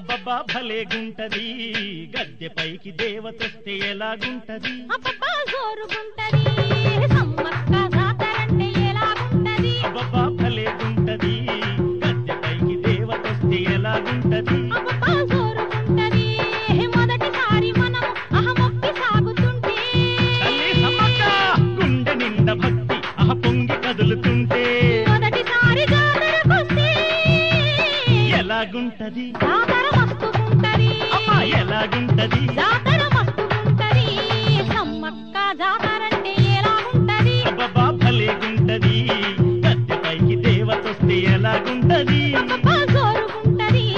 అబ్బబ్బా భలేగుంటది గద్దె పైకి దేవతొస్తే ఎలాగుంటది అబ్బబ్బా జోరుగుంటది సమ్మక్క జాతరంటే ఎలాగుంటది అబ్బబ్బా భలేగుంటది గద్దె పైకి దేవతొస్తే ఎలాగుంటది అబ్బబ్బా జోరుగుంటది మొదటిసారి మనం అహమొక్కి సాగుతుంటే తల్లి సమ్మక్క గుండె నిండా భక్తి అహ పొంగి కదులుతుంటే మొదటిసారి జాతరకొస్తే ఎలాగుంటది జాతర మస్తుగుంటది అమ్మా ఎలాగుంటది జాతర మస్తుగుంటది సమ్మక్క జాతరంటే ఎలాగుంటది అబ్బబ్బా భలేగుంటది గద్దె పైకి దేవతొస్తే ఎలాగుంటది అబ్బబ్బా జోరుగుంటది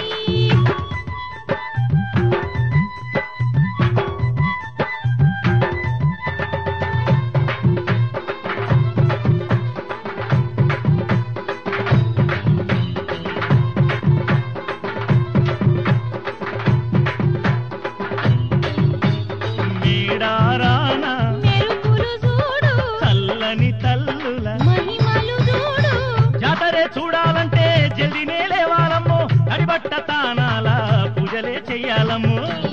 మేడారాన మెరుపులు చూడు చల్లని తల్లుల మహిమలు చూడు జాతరే చూడాలంటే జల్దినే లేవాలమ్మో అడిబట్ట తానాల పూజలే చెయ్యాలమ్మో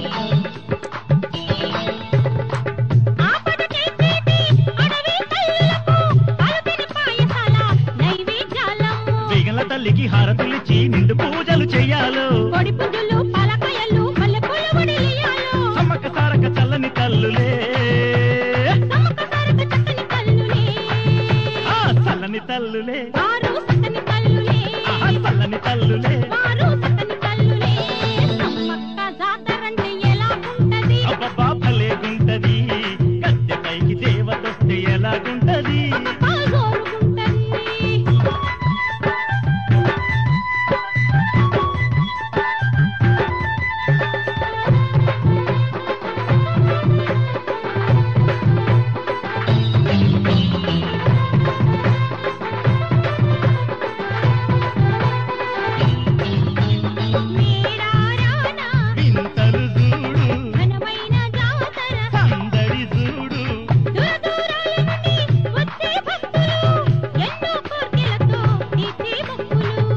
ఆపద చేసేటి అడవి తల్లులకు అలతిని పాయసాల నైవేద్యాలమ్ము వేగల తల్లికి హారతులిచ్చి నిండు పూజలు చెయ్యాలో కొడి పువ్వులు పలకయలు మల్లెపూలు వడిలియాలు సమ్మక్క సారక చల్లని తల్లులే సమ్మక్క సారక చక్కని తల్లులే ఆ చల్లని తల్లులే వారు చక్కని తల్లులే ఆహా చల్లని తల్లులే వారు చక్కని తల్లులే సమ్మక్క జాతరంటే ఎలాగుంటది అబ్బబ్బా భలేగుంటది గద్దె పైకి దేవతొస్తే ఎలాగుంటది అబ్బబ్బా జోరుగుంటది మేడారాన వింతలు చూడు ఘనమైన జాతర సందడి చూడు దూరదూరాల నుండి వచ్చే భక్తులు ఎన్నో కోర్కెలతో తీర్చే మొక్కులు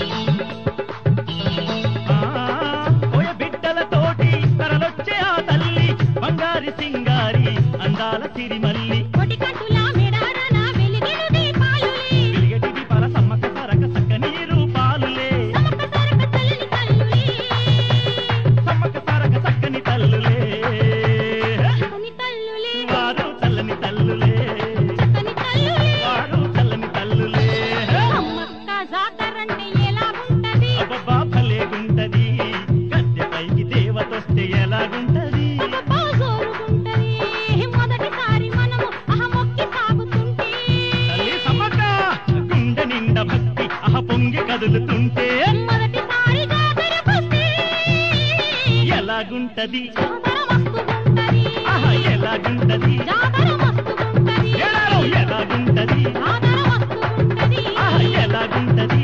ఆ ఓయ బిడ్డలతోటి తరలొచ్చే ఆ తల్లి బంగారి సింగారి అందాల సిరిమల్లి కొటికంటుల మెడారన వెలిగెను దీపాలులే వెలిగటి దీపాల సమ్మక్క సరక సక్కని రూపాలులే సమక సరక తల్లిని తల్లులే సమ్మక్క సరక చక్కని తల్లులే చక్కని తల్లులే వారు చల్లని తల్లులే చక్కని తల్లులే వారు చల్లని తల్లులే సమ్మక్క జాతరంటే ఎలాగుంటది అబ్బబ్బా భలేగుంటది గద్దె పైకి దేవతొస్తే ఎలాగుంటది అబ్బబ్బా జోరుగుంటది మొదటిసారి మనము అహమొక్కి సాగుతుంటే తల్లి సమ్మక్క గుండె నిండా భక్తి అహ పొంగి కదులుతుంటే మొదటిసారి జాతరకొస్తే ఎలాగుంటది జాతర మస్తుగుంటది ఆహా ఎలాగుంటది జాతర మస్తుగుంటది ఎలాగో ఎలాగుంటది జాతర మస్తుగుంటది ఆహా ఎలాగుంటది